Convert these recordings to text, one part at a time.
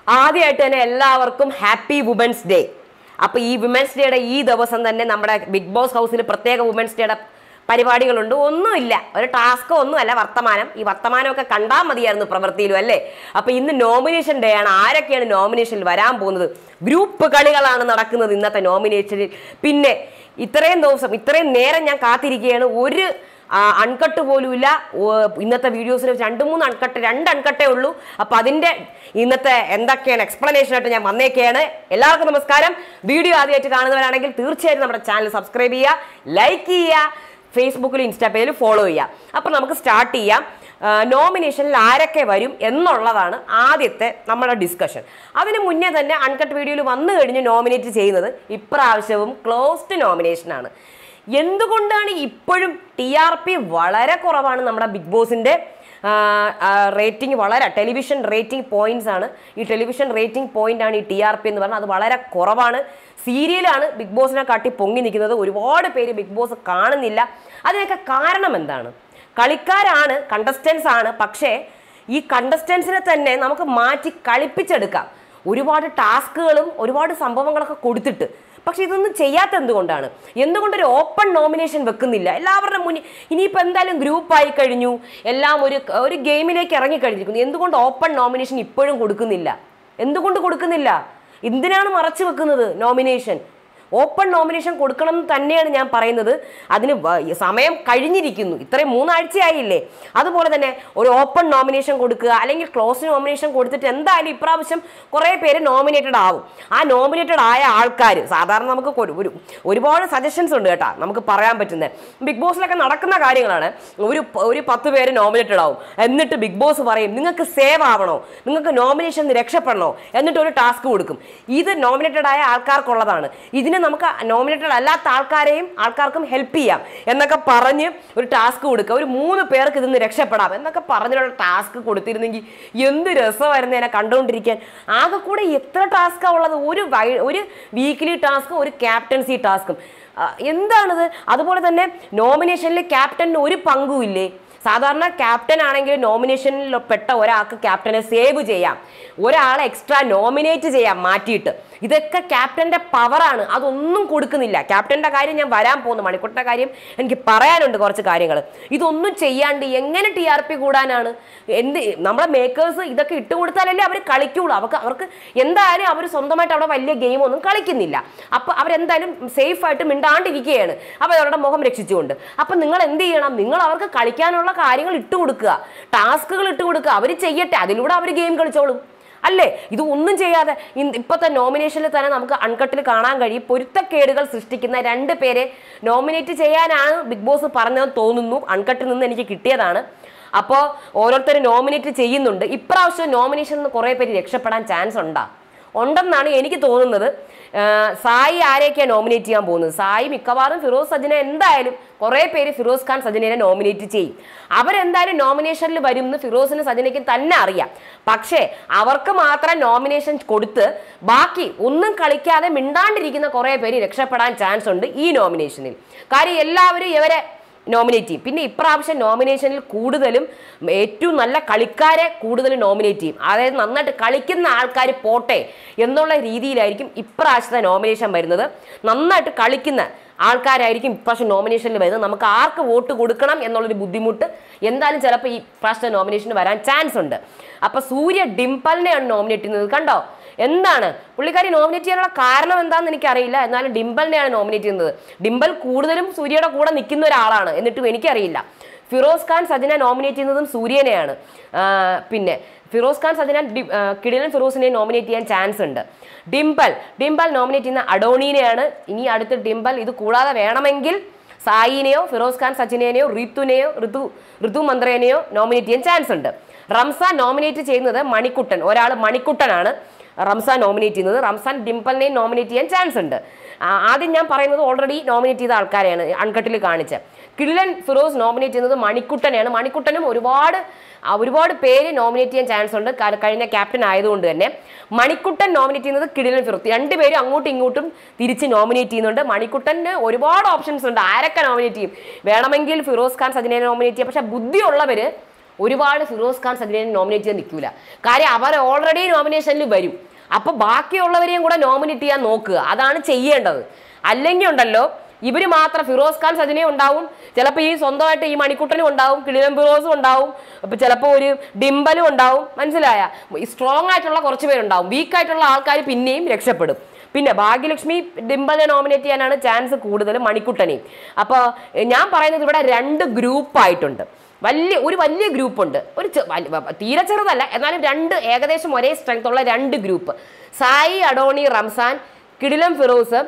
ആദ്യമായിട്ട് തന്നെ എല്ലാവർക്കും ഹാപ്പി വുമൻസ് ഡേ അപ്പോൾ ഈ വുമൻസ് ഡേയുടെ ഈ ദിവസം തന്നെ നമ്മുടെ ബിഗ് ബോസ് ഹൗസിൽ പ്രത്യേക വുമൻസ് ഡേയുടെ പരിപാടികളുണ്ട് ഒന്നുമില്ല ഒരു ടാസ്കോ ഒന്നുമല്ല വർത്തമാനം ഈ വർത്തമാനമൊക്കെ കണ്ടാൽ മതിയായിരുന്നു പ്രവൃത്തിയിലും അല്ലേ അപ്പോൾ ഇന്ന് നോമിനേഷൻ ഡേ ആണ് ആരൊക്കെയാണ് നോമിനേഷനിൽ വരാൻ പോകുന്നത് ഗ്രൂപ്പ് കളികളാണ് നടക്കുന്നത് ഇന്നത്തെ നോമിനേഷനിൽ പിന്നെ ഇത്രയും ദിവസം ഇത്രയും നേരം ഞാൻ കാത്തിരിക്കുകയാണ് ഒരു അൺകട്ട് പോലും ഇല്ല ഓ- ഇന്നത്തെ വീഡിയോസിൽ രണ്ട് മൂന്ന് അൺകട്ട് രണ്ട് അൺകട്ടേ ഉള്ളൂ അപ്പൊ അതിന്റെ ഇന്നത്തെ എന്തൊക്കെയാണ് എക്സ്പ്ലനേഷൻ ആയിട്ട് ഞാൻ വന്നേക്കെയാണ് എല്ലാവർക്കും നമസ്കാരം വീഡിയോ ആദ്യമായിട്ട് കാണുന്നവരാണെങ്കിൽ തീർച്ചയായും നമ്മുടെ ചാനൽ സബ്സ്ക്രൈബ് ചെയ്യുക ലൈക്ക് ചെയ്യുക ഫേസ്ബുക്കിലും ഇൻസ്റ്റാ പേജിലും ഫോളോ ചെയ്യാം അപ്പം നമുക്ക് സ്റ്റാർട്ട് ചെയ്യാം നോമിനേഷനിൽ ആരൊക്കെ വരും എന്നുള്ളതാണ് ആദ്യത്തെ നമ്മുടെ ഡിസ്കഷൻ അതിന് മുന്നേ തന്നെ അൺകട്ട് വീഡിയോയിൽ വന്നു കഴിഞ്ഞ് നോമിനേറ്റ് ചെയ്യുന്നത് ഇപ്രാവശ്യവും ക്ലോസ്ഡ് നോമിനേഷനാണ് എന്തുകൊണ്ടാണ് ഇപ്പോഴും ടി ആർ പി വളരെ കുറവാണ് നമ്മുടെ ബിഗ് ബോസിന്റെ റേറ്റിംഗ് വളരെ ടെലിവിഷൻ റേറ്റിംഗ് പോയിന്റ്സ് ആണ് ഈ ടെലിവിഷൻ റേറ്റിംഗ് പോയിന്റ് ആണ് ഈ ടി ആർ പി എന്ന് പറഞ്ഞാൽ അത് വളരെ കുറവാണ് സീരിയലാണ് ബിഗ് ബോസിനെ കാട്ടി പൊങ്ങി നിൽക്കുന്നത് ഒരുപാട് പേര് ബിഗ് ബോസ് കാണുന്നില്ല അതിനൊക്കെ കാരണം എന്താണ് കളിക്കാരാണ് കണ്ടസ്റ്റൻസ് ആണ് പക്ഷേ ഈ കണ്ടസ്റ്റൻസിനെ തന്നെ നമുക്ക് മാറ്റി കളിപ്പിച്ചെടുക്കാം ഒരുപാട് ടാസ്കുകളും ഒരുപാട് സംഭവങ്ങളൊക്കെ കൊടുത്തിട്ട് പക്ഷെ ഇതൊന്നും ചെയ്യാത്ത എന്തുകൊണ്ടാണ് എന്തുകൊണ്ടൊരു ഓപ്പൺ നോമിനേഷൻ വെക്കുന്നില്ല എല്ലാവരുടെ മുന്നിൽ ഇനിയിപ്പോൾ എന്തായാലും ഗ്രൂപ്പ് ആയി കഴിഞ്ഞു എല്ലാം ഒരു ഒരു ഗെയിമിലേക്ക് ഇറങ്ങി കഴിഞ്ഞിരിക്കുന്നു എന്തുകൊണ്ട് ഓപ്പൺ നോമിനേഷൻ ഇപ്പോഴും കൊടുക്കുന്നില്ല എന്തുകൊണ്ട് കൊടുക്കുന്നില്ല എന്തിനാണ് മറച്ചു വെക്കുന്നത് നോമിനേഷൻ ഓപ്പൺ നോമിനേഷൻ കൊടുക്കണം എന്ന് തന്നെയാണ് ഞാൻ പറയുന്നത് അതിന് വ- സമയം കഴിഞ്ഞിരിക്കുന്നു ഇത്രയും മൂന്നാഴ്ചയായില്ലേ അതുപോലെ തന്നെ ഒരു ഓപ്പൺ നോമിനേഷൻ കൊടുക്കുക അല്ലെങ്കിൽ ക്ലോസ് നോമിനേഷൻ കൊടുത്തിട്ട് എന്തായാലും ഇപ്രാവശ്യം കുറേ പേര് നോമിനേറ്റഡ് ആവും ആ നോമിനേറ്റഡ് ആയ ആൾക്കാർ സാധാരണ നമുക്ക് ഒരു ഒരു- ഒരുപാട് സജഷൻസ് ഉണ്ട് കേട്ടാ നമുക്ക് പറയാൻ പറ്റുന്നത് ബിഗ് ബോസിലൊക്കെ നടക്കുന്ന കാര്യങ്ങളാണ് ഒരു പ- ഒരു പത്ത് പേര് നോമിനേറ്റഡ് ആവും എന്നിട്ട് ബിഗ് ബോസ് പറയും നിങ്ങൾക്ക് സേവ് ആവണോ നിങ്ങൾക്ക് നോമിനേഷൻ രക്ഷപ്പെടണോ എന്നിട്ട് ഒരു ടാസ്ക് കൊടുക്കും ഇത് നോമിനേറ്റഡ് ആയ ആൾക്കാർക്കുള്ളതാണ് ഇതിന് നമുക്ക് നോമിനേറ്റഡ് അല്ലാത്ത ആൾക്കാരെയും ആൾക്കാർക്കും ഹെൽപ്പ് ചെയ്യാം എന്നൊക്കെ പറഞ്ഞ് ഒരു ടാസ്ക് കൊടുക്കുക ഒരു മൂന്ന് പേർക്ക് ഇതിന്ന് രക്ഷപ്പെടാം എന്നൊക്കെ പറഞ്ഞിട്ടുള്ള ടാസ്ക് കൊടുത്തിരുന്നെങ്കിൽ എന്ത് രസമായിരുന്നു എന്നെ കണ്ടുകൊണ്ടിരിക്കാൻ ആകെ കൂടെ എത്ര ടാസ്ക്കാണ് ഉള്ളത് ഒരു വൈ- ഒരു വീക്ക്ലി ടാസ്ക് ഒരു ക്യാപ്റ്റൻസി ടാസ്കും എന്താണിത് അതുപോലെ തന്നെ നോമിനേഷനിൽ ക്യാപ്റ്റന് ഒരു പങ്കും ഇല്ലേ സാധാരണ ക്യാപ്റ്റൻ ആണെങ്കിൽ നോമിനേഷനിൽ പെട്ട ഒരാൾക്ക് ക്യാപ്റ്റനെ സേവ് ചെയ്യാം ഒരാളെ എക്സ്ട്രാ നോമിനേറ്റ് ചെയ്യാം മാറ്റിയിട്ട് ഇതൊക്കെ ക്യാപ്റ്റന്റെ പവറാണ് അതൊന്നും കൊടുക്കുന്നില്ല ക്യാപ്റ്റന്റെ കാര്യം ഞാൻ വരാൻ പോകുന്നു മണിക്കൂട്ടിന്റെ കാര്യം എനിക്ക് പറയാനുണ്ട് കുറച്ച് കാര്യങ്ങൾ ഇതൊന്നും ചെയ്യാണ്ട് എങ്ങനെ ടി ആർ പി കൂടാനാണ് എന്ത് നമ്മുടെ മേക്കേഴ്സ് ഇതൊക്കെ ഇട്ട് കൊടുത്താലല്ലേ അവർ കളിക്കുള്ളൂ അവർക്ക് അവർക്ക് എന്തായാലും അവർ സ്വന്തമായിട്ട് അവിടെ വലിയ ഗെയിം ഒന്നും കളിക്കുന്നില്ല അപ്പൊ അവരെന്തായാലും സേഫ് ആയിട്ട് മിണ്ടാണ്ടിരിക്കുകയാണ് അപ്പൊ അവരുടെ മുഖം രക്ഷിച്ചുകൊണ്ട് അപ്പൊ നിങ്ങൾ എന്ത് ചെയ്യണം നിങ്ങൾ അവർക്ക് കളിക്കാനുള്ള കാര്യങ്ങൾ ഇട്ട് കൊടുക്കുക ടാസ്കുകൾ ഇട്ട് കൊടുക്കുക അവർ ചെയ്യട്ടെ അതിലൂടെ അവർ ഗെയിം കളിച്ചോളും അല്ലേ ഇത് ഒന്നും ചെയ്യാതെ ഇന്ന് ഇപ്പോഴത്തെ നോമിനേഷനിൽ തന്നെ നമുക്ക് അൺകട്ടിൽ കാണാൻ കഴിയും പൊരുത്തക്കേടുകൾ സൃഷ്ടിക്കുന്ന രണ്ട് പേരെ നോമിനേറ്റ് ചെയ്യാനാണ് ബിഗ് ബോസ് പറഞ്ഞതെന്ന് തോന്നുന്നു അൺകട്ടിൽ നിന്ന് എനിക്ക് കിട്ടിയതാണ് അപ്പോൾ ഓരോരുത്തർ നോമിനേറ്റ് ചെയ്യുന്നുണ്ട് ഇപ്രാവശ്യം നോമിനേഷനിൽ നിന്ന് കുറേ പേര് രക്ഷപ്പെടാൻ ചാൻസ് ഉണ്ടാ ഉണ്ടെന്നാണ് എനിക്ക് തോന്നുന്നത് ആ, സായി ആരെയൊക്കെയാണ് നോമിനേറ്റ് ചെയ്യാൻ പോകുന്നത് സായി മിക്കവാറും ഫിറോസ് സജിനെ എന്തായാലും കുറേ പേര് ഫിറോസ് ഖാൻ സജിനെ നോമിനേറ്റ് ചെയ്യും അവരെന്തായാലും നോമിനേഷനിൽ വരും എന്ന് ഫിറോസിന് സജിനയ്ക്കും തന്നെ അറിയാം പക്ഷേ അവർക്ക് മാത്രം നോമിനേഷൻ കൊടുത്ത് ബാക്കി ഒന്നും കളിക്കാതെ മിണ്ടാണ്ടിരിക്കുന്ന കുറേ പേര് രക്ഷപ്പെടാൻ ചാൻസ് ഉണ്ട് ഈ നോമിനേഷനിൽ കാര്യം എല്ലാവരും ഇവരെ നോമിനേറ്റ് ചെയ്യും പിന്നെ ഇപ്രാവശ്യം നോമിനേഷനിൽ കൂടുതലും ഏറ്റവും നല്ല കളിക്കാരെ കൂടുതൽ നോമിനേറ്റ് ചെയ്യും അതായത് നന്നായിട്ട് കളിക്കുന്ന ആൾക്കാർ പോട്ടെ എന്നുള്ള രീതിയിലായിരിക്കും ഇപ്രാവശ്യത്തെ നോമിനേഷൻ വരുന്നത് നന്നായിട്ട് കളിക്കുന്ന ആൾക്കാരായിരിക്കും ഇപ്രാവശ്യം നോമിനേഷനിൽ വരുന്നത് നമുക്ക് ആർക്ക് വോട്ട് കൊടുക്കണം എന്നുള്ളൊരു ബുദ്ധിമുട്ട് എന്തായാലും ചിലപ്പോൾ ഈ പ്രാവശ്യത്തെ നോമിനേഷന് വരാൻ ചാൻസ് ഉണ്ട് അപ്പൊ സൂര്യ ഡിംപലിനെയാണ് നോമിനേറ്റ് ചെയ്യുന്നത് കണ്ടോ എന്താണ് പുള്ളിക്കാരി നോമിനേറ്റ് ചെയ്യാനുള്ള കാരണം എന്താണെന്ന് എനിക്കറിയില്ല എന്നാലും ഡിംബലിനെയാണ് നോമിനേറ്റ് ചെയ്യുന്നത് ഡിംബൽ കൂടുതലും സൂര്യയുടെ കൂടെ നിൽക്കുന്ന ഒരാളാണ് എന്നിട്ടും എനിക്കറിയില്ല ഫിറോസ് ഖാൻ സജിന നോമിനേറ്റ് ചെയ്യുന്നതും സൂര്യനെയാണ് ആ, പിന്നെ ഫിറോസ് ഖാൻ സജിന ഡി- ആ, കിടിലൻ ഫിറോസിനെ നോമിനേറ്റ് ചെയ്യാൻ ചാൻസ് ഉണ്ട് ഡിംപൽ ഡിംപൽ നോമിനേറ്റ് ചെയ്യുന്ന അഡോണീനെയാണ് ഇനി അടുത്ത് ഡിംപൽ ഇത് കൂടാതെ വേണമെങ്കിൽ സായിനെയോ ഫിറോസ് ഖാൻ സച്ചിനെയോ റിത്തുനെയോ ഋതു ഋതു മന്ത്രേനെയോ നോമിനേറ്റ് ചെയ്യാൻ ചാൻസ് ഉണ്ട് റംസാൻ നോമിനേറ്റ് ചെയ്യുന്നത് മണിക്കുട്ടൻ ഒരാൾ മണിക്കുട്ടനാണ് റംസാൻ നോമിനേറ്റ് ചെയ്യുന്നത് റംസാൻ ഡിംപലിനെയും നോമിനേറ്റ് ചെയ്യാൻ ചാൻസ് ഉണ്ട് ആ, ആദ്യം ഞാൻ പറയുന്നത് ഓൾറെഡി നോമിനേറ്റ് ചെയ്ത ആൾക്കാരെയാണ് അൺകട്ടിൽ കാണിച്ച് കിടിലൻ ഫിറോസ് നോമിനേറ്റ് ചെയ്യുന്നത് മണിക്കുട്ടനെയാണ് മണിക്കുട്ടനും ഒരുപാട് ആ, ഒരുപാട് പേര് നോമിനേറ്റ് ചെയ്യാൻ ചാൻസ് ഉണ്ട് ക- കഴിഞ്ഞ ക്യാപ്റ്റൻ ആയതുകൊണ്ട് തന്നെ മണിക്കുട്ടൻ നോമിനേറ്റ് ചെയ്യുന്നത് കിടിലൻ ഫിറോസ് രണ്ടുപേരും അങ്ങോട്ടും ഇങ്ങോട്ടും തിരിച്ച് നോമിനേറ്റ് ചെയ്യുന്നുണ്ട് മണിക്കുട്ടന് ഒരുപാട് ഓപ്ഷൻസ് ഉണ്ട് ആരൊക്കെ നോമിനേറ്റ് ചെയ്യും വേണമെങ്കിൽ ഫിറോസ് ഖാൻ സജിനെ നോമിനേറ്റ് ചെയ്യാം പക്ഷെ ബുദ്ധിയുള്ളവര് ഒരുപാട് ഫിറോസ് ഖാൻ സജിനെ നോമിനേറ്റ് ചെയ്യാൻ നിൽക്കൂല കാര്യം അവർ ഓൾറെഡി നോമിനേഷനിൽ വരും അപ്പൊ ബാക്കിയുള്ളവരെയും കൂടെ നോമിനേറ്റ് ചെയ്യാൻ നോക്കുക അതാണ് ചെയ്യേണ്ടത് അല്ലെങ്കിൽ ഉണ്ടല്ലോ ഇവര് മാത്രം ഫിറോസ് ഖാൻ സജിനെ ഉണ്ടാവും ചിലപ്പോൾ ഈ സ്വന്തമായിട്ട് ഈ മണിക്കുട്ടനും ഉണ്ടാവും കിളിരം ഫിറോസും ഉണ്ടാവും ഇപ്പൊ ചിലപ്പോൾ ഒരു ഡിംബലും ഉണ്ടാവും മനസ്സിലായ സ്ട്രോങ് ആയിട്ടുള്ള കുറച്ച് പേരുണ്ടാവും വീക്ക് ആയിട്ടുള്ള ആൾക്കാർ പിന്നെയും രക്ഷപ്പെടും പിന്നെ ഭാഗ്യലക്ഷ്മി ഡിംബലിനെ നോമിനേറ്റ് ചെയ്യാനാണ് ചാൻസ് കൂടുതൽ മണിക്കുട്ടനെയും അപ്പോൾ ഞാൻ പറയുന്നത് ഇവിടെ രണ്ട് ഗ്രൂപ്പായിട്ടുണ്ട് വലിയ ഒരു വലിയ ഗ്രൂപ്പുണ്ട് ഒരു ചെ- വലി- വ- തീരെ ചെറുതല്ല എന്നാലും രണ്ട് ഏകദേശം ഒരേ സ്ട്രെങ്ത് ഉള്ള രണ്ട് ഗ്രൂപ്പ് സായി അഡോണി റംസാൻ കിടിലം ഫിറോസ്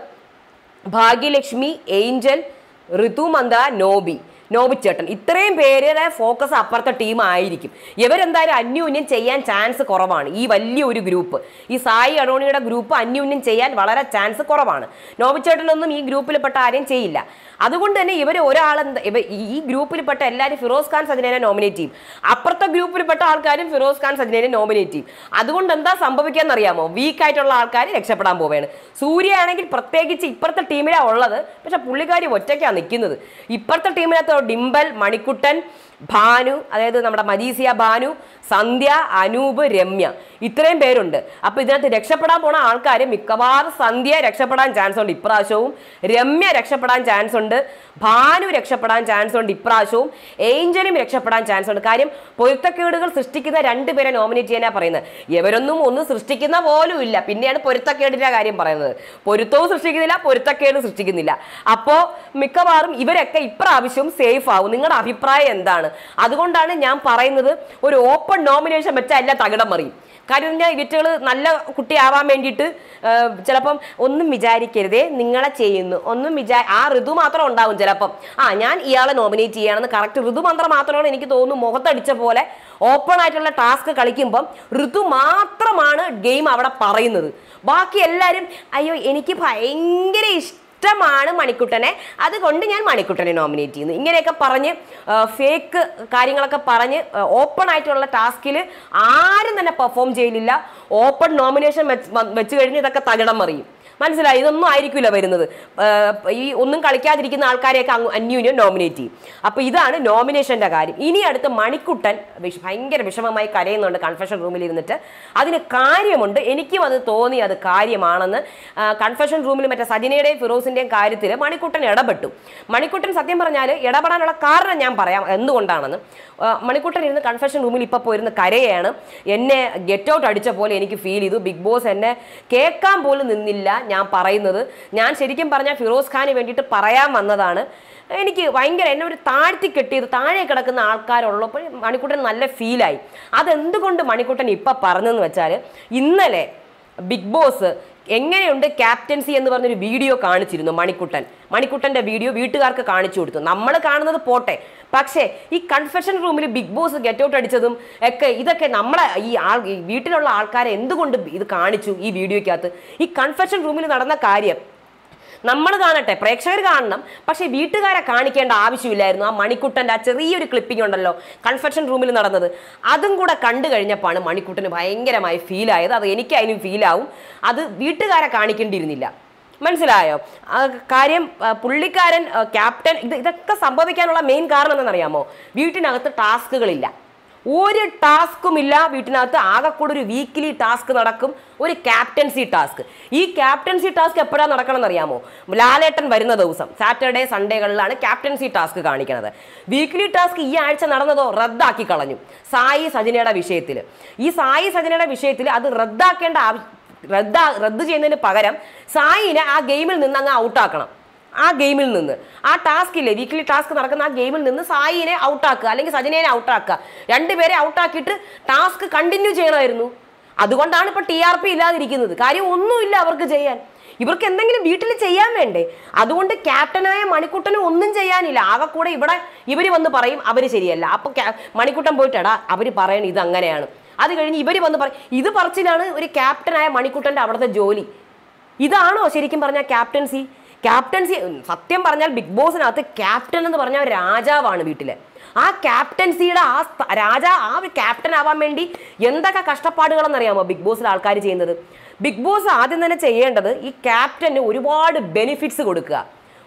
ഭാഗ്യലക്ഷ്മി ഏഞ്ചൽ ഋതു മന്ദ നോബി നോബി ചേട്ടൻ ഇത്രയും പേരുടെ ഫോക്കസ് അപ്പുറത്തെ ടീം ആയിരിക്കും ഇവരെന്തായാലും അന്യോന്യം ചെയ്യാൻ ചാൻസ് കുറവാണ് ഈ വലിയ ഒരു ഗ്രൂപ്പ് ഈ സായി അഡോണിയുടെ ഗ്രൂപ്പ് അന്യോന്യം ചെയ്യാൻ വളരെ ചാൻസ് കുറവാണ് നോബി ചേട്ടനൊന്നും ഈ ഗ്രൂപ്പിൽപ്പെട്ട ആരെയും ചെയ്യില്ല അതുകൊണ്ട് തന്നെ ഇവർ ഒരാളെന്താ ഇവ ഈ ഗ്രൂപ്പിൽപ്പെട്ട എല്ലാവരും ഫിറോസ് ഖാൻ സജ്ജനെ നോമിനേറ്റ് ചെയ്യും അപ്പുറത്തെ ഗ്രൂപ്പിൽപ്പെട്ട ആൾക്കാരും ഫിറോസ് ഖാൻ സജ്ജനെ നോമിനേറ്റ് ചെയ്യും അതുകൊണ്ട് എന്താ സംഭവിക്കാന്ന് അറിയാമോ വീക്ക് ആയിട്ടുള്ള ആൾക്കാർ രക്ഷപ്പെടാൻ പോവുകയാണ് സൂര്യ ആണെങ്കിൽ പ്രത്യേകിച്ച് ഇപ്പുറത്തെ ടീമിലാണ് ഉള്ളത് പക്ഷെ പുള്ളിക്കാരി ഒറ്റയ്ക്കാണ് നിൽക്കുന്നത് ഇപ്പുറത്തെ ടീമിനകത്ത് ഡിംബൽ മണിക്കുട്ടൻ ഭാനു അതായത് നമ്മുടെ മജീസിയ ഭാനു സന്ധ്യ അനൂപ് രമ്യ ഇത്രയും പേരുണ്ട് അപ്പൊ ഇതിനകത്ത് രക്ഷപ്പെടാൻ പോണ ആൾക്കാർ മിക്കവാറും സന്ധ്യ രക്ഷപ്പെടാൻ ചാൻസ് ഉണ്ട് ഇപ്രാവശ്യവും രമ്യ രക്ഷപ്പെടാൻ ചാൻസ് ഉണ്ട് ഭാനു രക്ഷപ്പെടാൻ ചാൻസ് ഉണ്ട് ഇപ്രാവശ്യവും ഏഞ്ചലും രക്ഷപ്പെടാൻ ചാൻസ് ഉണ്ട് കാര്യം പൊരുത്തക്കേടുകൾ സൃഷ്ടിക്കുന്ന രണ്ടുപേരെ നോമിനേറ്റ് ചെയ്യാനാ പറയുന്നത് ഇവരൊന്നും ഒന്നും സൃഷ്ടിക്കുന്ന പോലും ഇല്ല പിന്നെയാണ് പൊരുത്തക്കേടിന്റെ കാര്യം പറയുന്നത് പൊരുത്തവും സൃഷ്ടിക്കുന്നില്ല പൊരുത്തക്കേടും സൃഷ്ടിക്കുന്നില്ല അപ്പോ മിക്കവാറും ഇവരൊക്കെ ഇപ്രാവശ്യവും സേഫ് ആവും നിങ്ങളുടെ അഭിപ്രായം എന്താണ് അതുകൊണ്ടാണ് ഞാൻ പറയുന്നത് ഒരു ഓപ്പൺ നോമിനേഷൻ വെച്ചാൽ എല്ലാം തകിടം മറിയും കാര്യം ഞാൻ ഇവറ്റുകൾ നല്ല കുട്ടിയാവാൻ വേണ്ടിയിട്ട് ആ, ചിലപ്പം ഒന്നും വിചാരിക്കരുതേ നിങ്ങളെ ചെയ്യുന്നു ഒന്നും വിചാ ആ ഋതു മാത്രം ഉണ്ടാവും ചിലപ്പം ആ ഞാൻ ഇയാളെ നോമിനേറ്റ് ചെയ്യണമെന്ന് കറക്റ്റ് ഋതു മന്ത്രം മാത്രമാണ് എനിക്ക് തോന്നുന്നു മുഖത്തടിച്ച പോലെ ഓപ്പൺ ആയിട്ടുള്ള ടാസ്ക് കളിക്കുമ്പം ഋതു മാത്രമാണ് ഗെയിം അവിടെ പറയുന്നത് ബാക്കി എല്ലാവരും അയ്യോ എനിക്ക് ഭയങ്കര ഇഷ്ടം ഇഷ്ടമാണ് മണിക്കുട്ടനെ അതുകൊണ്ട് ഞാൻ മണിക്കുട്ടനെ നോമിനേറ്റ് ചെയ്യുന്നു ഇങ്ങനെയൊക്കെ പറഞ്ഞ് ഫേക്ക് കാര്യങ്ങളൊക്കെ പറഞ്ഞ് ഓപ്പൺ ആയിട്ടുള്ള ടാസ്കിൽ ആരും തന്നെ പെർഫോം ചെയ്യലില്ല ഓപ്പൺ നോമിനേഷൻ വെച്ച് കഴിഞ്ഞ് ഇതൊക്കെ തകിടം മറിയും മനസ്സിലായി ഇതൊന്നും ആയിരിക്കില്ല വരുന്നത് ആ, ഈ ഒന്നും കളിക്കാതിരിക്കുന്ന ആൾക്കാരെയൊക്കെ അങ്ങ് അന്യൂന്യം നോമിനേറ്റ് ചെയ്യും അപ്പോൾ ഇതാണ് നോമിനേഷൻ്റെ കാര്യം ഇനി അടുത്ത് മണിക്കുട്ടൻ വിഷ- ഭയങ്കര വിഷമമായി കരയുന്നുണ്ട് കൺഫെഷൻ റൂമിൽ ഇരുന്നിട്ട് അതിന് കാര്യമുണ്ട് എനിക്കും അത് തോന്നി അത് കാര്യമാണെന്ന് കൺഫെഷൻ റൂമിൽ മറ്റേ സജിനയുടെയും ഫിറോസിൻ്റെയും കാര്യത്തിൽ മണിക്കുട്ടൻ ഇടപെട്ടു മണിക്കുട്ടൻ സത്യം പറഞ്ഞാൽ ഇടപെടാനുള്ള കാരണം ഞാൻ പറയാം എന്തുകൊണ്ടാണെന്ന് ആ, മണിക്കുട്ടൻ ഇരുന്ന് കൺഫെഷൻ റൂമിൽ ഇപ്പോൾ പോയിരുന്ന് കരയാണ് എന്നെ ഗെറ്റ് ഔട്ട് അടിച്ച പോലെ എനിക്ക് ഫീൽ ചെയ്തു ബിഗ് ബോസ് എന്നെ കേൾക്കാൻ പോലും നിന്നില്ല ഞാൻ പറയുന്നത് ഞാൻ ശരിക്കും പറഞ്ഞാൽ ഫിറോസ് ഖാന് വേണ്ടിയിട്ട് പറയാൻ വന്നതാണ് എനിക്ക് ഭയങ്കര എന്നെ ഒരു താഴ്ത്തി കെട്ടിയത് താഴെ കിടക്കുന്ന ആൾക്കാരുള്ളപ്പോൾ മണിക്കുട്ടൻ നല്ല ഫീലായി അതെന്തുകൊണ്ട് മണിക്കുട്ടൻ ഇപ്പം പറഞ്ഞെന്ന് വെച്ചാൽ ഇന്നലെ ബിഗ് ബോസ് എങ്ങനെയുണ്ട് ക്യാപ്റ്റൻസി എന്ന് പറഞ്ഞൊരു വീഡിയോ കാണിച്ചിരുന്നു മണിക്കുട്ടൻ മണിക്കുട്ടൻ്റെ വീഡിയോ വീട്ടുകാർക്ക് കാണിച്ചു കൊടുത്തു നമ്മൾ കാണുന്നത് പോട്ടെ പക്ഷേ ഈ കൺഫെഷൻ റൂമിൽ ബിഗ് ബോസ് ഗെറ്റ് ഔട്ട് അടിച്ചതും ഒക്കെ ഇതൊക്കെ നമ്മളെ ഈ ആൾ ഈ വീട്ടിലുള്ള ആൾക്കാരെ എന്തുകൊണ്ട് ഇത് കാണിച്ചു ഈ വീഡിയോയ്ക്കകത്ത് ഈ കൺഫെഷൻ റൂമിൽ നടന്ന കാര്യം നമ്മൾ കാണട്ടെ പ്രേക്ഷകർ കാണണം പക്ഷേ വീട്ടുകാരെ കാണിക്കേണ്ട ആവശ്യമില്ലായിരുന്നു ആ മണിക്കുട്ടൻ്റെ ആ ചെറിയൊരു ക്ലിപ്പിംഗ് ഉണ്ടല്ലോ കൺഫെഷൻ റൂമിൽ നടന്നത് അതും കൂടെ കണ്ടു കഴിഞ്ഞപ്പോഴാണ് മണിക്കുട്ടന് ഭയങ്കരമായി ഫീലായത് അത് എനിക്കതിനും ഫീലാവും അത് വീട്ടുകാരെ കാണിക്കേണ്ടിയിരുന്നില്ല മനസ്സിലായോ ആ കാര്യം ആ, പുള്ളിക്കാരൻ ആ, ക്യാപ്റ്റൻ ഇത് ഇതൊക്കെ സംഭവിക്കാനുള്ള മെയിൻ കാരണം എന്താണെന്നറിയാമോ വീട്ടിനകത്ത് ടാസ്കുകളില്ല ഒരു ടാസ്കും ഇല്ല വീട്ടിനകത്ത് ആകെക്കൂടെ ഒരു വീക്കിലി ടാസ്ക് നടക്കും ഒരു ക്യാപ്റ്റൻസി ടാസ്ക് ഈ ക്യാപ്റ്റൻസി ടാസ്ക് എപ്പോഴാണ് നടക്കണം എന്നറിയാമോ ലാലേട്ടൻ വരുന്ന ദിവസം സാറ്റർഡേ സൺഡേകളിലാണ് ക്യാപ്റ്റൻസി ടാസ്ക് കാണിക്കുന്നത് വീക്ക്ലി ടാസ്ക് ഈ ആഴ്ച നടന്നതോ റദ്ദാക്കി കളഞ്ഞു സായി സജനയുടെ വിഷയത്തിൽ ഈ സായി സജനയുടെ വിഷയത്തിൽ അത് റദ്ദാക്കേണ്ട ആവശ്യം റദ്ദാ റദ്ദ് ചെയ്യുന്നതിന് പകരം സായിനെ ആ ഗെയിമിൽ നിന്ന് അങ്ങ് ഔട്ടാക്കണം ആ ഗെയിമിൽ നിന്ന് ആ ടാസ്ക് ഇല്ലേ വീക്കിലി ടാസ്ക് നടക്കുന്ന ആ ഗെയിമിൽ നിന്ന് സായിനെ ഔട്ടാക്കുക അല്ലെങ്കിൽ സജനേനെ ഔട്ടാക്കുക രണ്ടുപേരെ ഔട്ടാക്കിയിട്ട് ടാസ്ക് കണ്ടിന്യൂ ചെയ്യണമായിരുന്നു അതുകൊണ്ടാണ് ഇപ്പൊ ടി ആർ പി ഇല്ലാതിരിക്കുന്നത് കാര്യം ഒന്നുമില്ല അവർക്ക് ചെയ്യാൻ ഇവർക്ക് എന്തെങ്കിലും വീട്ടിൽ ചെയ്യാൻ വേണ്ടേ അതുകൊണ്ട് ക്യാപ്റ്റനായ മണിക്കുട്ടന് ഒന്നും ചെയ്യാനില്ല ആകെ കൂടെ ഇവിടെ ഇവർ വന്ന് പറയും അവർ ശരിയല്ല അപ്പൊ ക്യാ- മണിക്കുട്ടൻ പോയിട്ട് എടാ അവർ പറയണം ഇത് അങ്ങനെയാണ് അത് കഴിഞ്ഞ് ഇവർ വന്ന് പറയും ഇത് പറച്ചിലാണ് ഒരു ക്യാപ്റ്റനായ മണിക്കുട്ടൻ്റെ അവിടുത്തെ ജോലി ഇതാണോ ശരിക്കും പറഞ്ഞാൽ ക്യാപ്റ്റൻസി ക്യാപ്റ്റൻസി ഉം, സത്യം പറഞ്ഞാൽ ബിഗ് ബോസിനകത്ത് ക്യാപ്റ്റൻ എന്ന് പറഞ്ഞാൽ ഒരു രാജാവാണ് വീട്ടിലെ ആ ക്യാപ്റ്റൻസിയുടെ ആ സ്ഥ- രാജാ ആ ഒരു ക്യാപ്റ്റൻ ആവാൻ വേണ്ടി എന്തൊക്കെ കഷ്ടപ്പാടുകളെന്നറിയാമോ ബിഗ് ബോസിൽ ആൾക്കാർ ചെയ്യുന്നത് ബിഗ് ബോസ് ആദ്യം തന്നെ ചെയ്യേണ്ടത് ഈ ക്യാപ്റ്റന് ഒരുപാട് ബെനിഫിറ്റ്സ് കൊടുക്കുക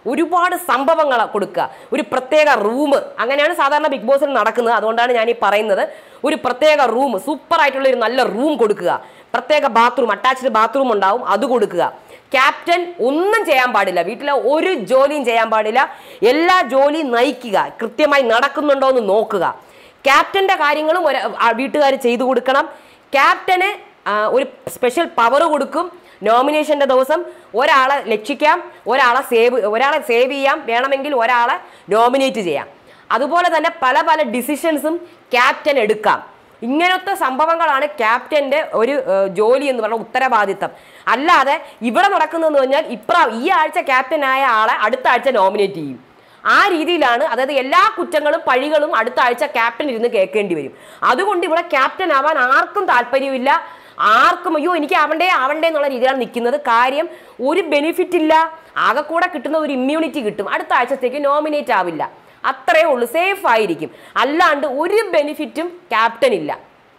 ഒരുപാട് സംഭവങ്ങൾ കൊടുക്കുക ഒരു പ്രത്യേക റൂം അങ്ങനെയാണ് സാധാരണ ബിഗ് ബോസിൽ നടക്കുന്നത് അതുകൊണ്ടാണ് ഞാൻ ഈ പറയുന്നത് ഒരു പ്രത്യേക റൂം സൂപ്പർ ആയിട്ടുള്ള ഒരു നല്ല റൂം കൊടുക്കുക പ്രത്യേക ബാത്റൂം അറ്റാച്ച്ഡ് ബാത്റൂം ഉണ്ടാവും അത് കൊടുക്കുക ക്യാപ്റ്റൻ ഒന്നും ചെയ്യാൻ പാടില്ല വീട്ടിലെ ഒരു ജോലിയും ചെയ്യാൻ പാടില്ല എല്ലാ ജോലിയും നയിക്കുക കൃത്യമായി നടക്കുന്നുണ്ടോ എന്ന് നോക്കുക ക്യാപ്റ്റന്റെ കാര്യങ്ങളും വീട്ടുകാർ ചെയ്തു കൊടുക്കണം ക്യാപ്റ്റന് ആ, ഒരു സ്പെഷ്യൽ പവർ കൊടുക്കും നോമിനേഷന്റെ ദിവസം ഒരാളെ രക്ഷിക്കാം ഒരാളെ സേവ് ഒരാളെ സേവ് ചെയ്യാം വേണമെങ്കിൽ ഒരാളെ നോമിനേറ്റ് ചെയ്യാം അതുപോലെ തന്നെ പല പല ഡിസിഷൻസും ക്യാപ്റ്റൻ എടുക്കാം ഇങ്ങനത്തെ സംഭവങ്ങളാണ് ക്യാപ്റ്റന്റെ ഒരു ഏഹ്, ജോലി എന്ന് പറഞ്ഞ ഉത്തരവാദിത്തം അല്ലാതെ ഇവിടെ നടക്കുന്നതെന്ന് പറഞ്ഞാൽ ഇപ്രാ ഈ ആഴ്ച ക്യാപ്റ്റനായ ആളെ അടുത്ത ആഴ്ച നോമിനേറ്റ് ചെയ്യും ആ രീതിയിലാണ് അതായത് എല്ലാ കുറ്റങ്ങളും പഴികളും അടുത്ത ആഴ്ച ക്യാപ്റ്റൻ ഇരുന്ന് കേൾക്കേണ്ടി വരും അതുകൊണ്ട് ഇവിടെ ക്യാപ്റ്റൻ ആവാൻ ആർക്കും താല്പര്യമില്ല ആർക്കും അയ്യോ എനിക്ക് ആവണ്ടേ ആവണ്ടേ എന്നുള്ള രീതിയിലാണ് നിൽക്കുന്നത് കാര്യം ഒരു ബെനിഫിറ്റ് ഇല്ല ആകെ കൂടെ കിട്ടുന്ന ഒരു ഇമ്മ്യൂണിറ്റി കിട്ടും അടുത്ത ആഴ്ചത്തേക്ക് നോമിനേറ്റ് ആവില്ല അത്രയേ ഉള്ളൂ സേഫ് ആയിരിക്കും അല്ലാണ്ട് ഒരു ബെനിഫിറ്റും ക്യാപ്റ്റൻ ഇല്ല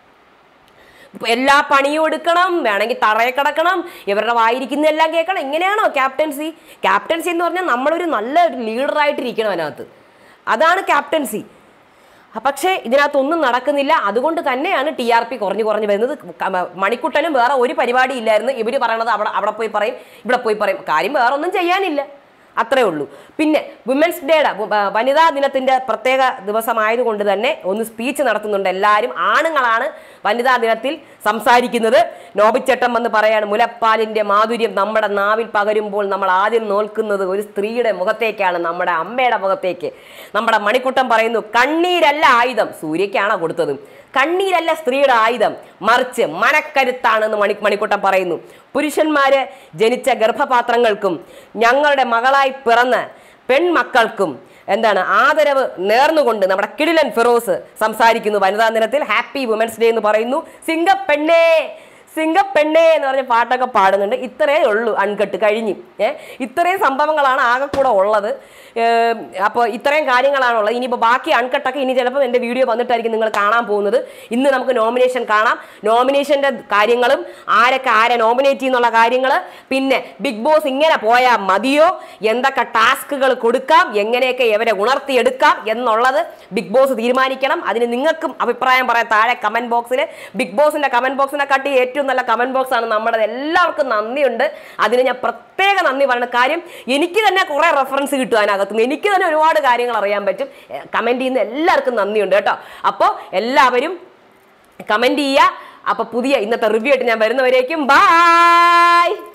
ഇപ്പൊ എല്ലാ പണിയും എടുക്കണം വേണമെങ്കിൽ തറയെ കിടക്കണം ഇവരുടെ വായിരിക്കുന്ന എല്ലാം കേൾക്കണം ഇങ്ങനെയാണോ ക്യാപ്റ്റൻസി ക്യാപ്റ്റൻസി എന്ന് പറഞ്ഞാൽ നമ്മളൊരു നല്ല ലീഡറായിട്ടിരിക്കണം അതിനകത്ത് അതാണ് ക്യാപ്റ്റൻസി അ, പക്ഷേ ഇതിനകത്തൊന്നും നടക്കുന്നില്ല അതുകൊണ്ട് തന്നെയാണ് ടി ആർ പി കുറഞ്ഞു കുറഞ്ഞു വരുന്നത് ക- മണിക്കുട്ടനും വേറെ ഒരു പരിപാടി ഇല്ലായിരുന്നു ഇവർ പറയണത് അവിടെ അവിടെ പോയി പറയും ഇവിടെ പോയി പറയും കാര്യം വേറെ ഒന്നും ചെയ്യാനില്ല അത്രേ ഉള്ളൂ പിന്നെ വിമൻസ് ഡേയുടെ വനിതാ ദിനത്തിന്റെ പ്രത്യേക ദിവസമായതുകൊണ്ട് തന്നെ ഒന്ന് സ്പീച്ച് നടത്തുന്നുണ്ട് എല്ലാവരും ആണുങ്ങളാണ് വനിതാ ദിനത്തിൽ സംസാരിക്കുന്നത് നോബിച്ചട്ടം വന്ന് പറയാണ് മുലപ്പാലിന്റെ മാധുര്യം നമ്മുടെ നാവിൽ പകരുമ്പോൾ നമ്മൾ ആദ്യം നോൽക്കുന്നത് ഒരു സ്ത്രീയുടെ മുഖത്തേക്കാണ് നമ്മുടെ അമ്മയുടെ മുഖത്തേക്ക് നമ്മുടെ മണിക്കുട്ടം പറയുന്നു കണ്ണീരല്ല ആയുധം സൂര്യക്കാണോ കൊടുത്തത് കണ്ണീരല്ല സ്ത്രീയുടെ ആയുധം മറിച്ച് മനക്കരുത്താണെന്ന് മണി മണിക്കുട്ടം പറയുന്നു പുരുഷന്മാര് ജനിച്ച ഗർഭപാത്രങ്ങൾക്കും ഞങ്ങളുടെ മകളായി പിറന്ന പെൺമക്കൾക്കും എന്താണ് ആദരവ് നേർന്നുകൊണ്ട് നമ്മുടെ കിടിലൻ ഫിറോസ് സംസാരിക്കുന്നു വനിതാ ദിനത്തിൽ ഹാപ്പി വുമൻസ് ഡേ എന്ന് പറയുന്നു സിംഗപ്പെണ്ണേ സിംഗപ്പെണ്ണേ എന്ന് പറഞ്ഞ പാട്ടൊക്കെ പാടുന്നുണ്ട് ഇത്രയേ ഉള്ളൂ അൺകട്ട് കഴിഞ്ഞു ഏ ഇത്രയും സംഭവങ്ങളാണ് ആകെ കൂടെ ഉള്ളത് അപ്പോൾ ഇത്രയും കാര്യങ്ങളാണ് ഉള്ളത് ഇനിയിപ്പോൾ ബാക്കി അൺകട്ടൊക്കെ ഇനി ചിലപ്പോൾ എൻ്റെ വീഡിയോ വന്നിട്ടായിരിക്കും നിങ്ങൾ കാണാൻ പോകുന്നത് ഇന്ന് നമുക്ക് നോമിനേഷൻ കാണാം നോമിനേഷൻ്റെ കാര്യങ്ങളും ആരൊക്കെ ആരെ നോമിനേറ്റ് ചെയ്യുന്നുള്ള കാര്യങ്ങൾ പിന്നെ ബിഗ് ബോസ് ഇങ്ങനെ പോയാൽ മതിയോ എന്തൊക്കെ ടാസ്കുകൾ കൊടുക്കാം എങ്ങനെയൊക്കെ ഇവരെ ഉണർത്തിയെടുക്കാം എന്നുള്ളത് ബിഗ് ബോസ് തീരുമാനിക്കണം അതിന് നിങ്ങൾക്കും അഭിപ്രായം പറയാം താഴെ കമന്റ് ബോക്സിൽ ബിഗ് ബോസിന്റെ കമന്റ് ബോക്സിനെ കാട്ടി ഏറ്റവും നല്ല കമന്റ് ബോക്സ് ആണ് നമ്മുടെ എല്ലാവർക്കും നന്ദിയുണ്ട് അതിന് ഞാൻ പ്രത്യേക നന്ദി പറയുന്ന കാര്യം എനിക്ക് തന്നെ കുറെ റെഫറൻസ് കിട്ടും അതിനകത്തുനിന്ന് എനിക്ക് തന്നെ ഒരുപാട് കാര്യങ്ങൾ അറിയാൻ പറ്റും കമന്റ് ചെയ്യുന്ന എല്ലാവർക്കും നന്ദിയുണ്ട് കേട്ടോ അപ്പോൾ എല്ലാവരും കമന്റ് ചെയ്യുക അപ്പൊ പുതിയ ഇന്നത്തെ റിവ്യൂ ആയിട്ട് ഞാൻ വരുന്നവരേക്കും ബൈ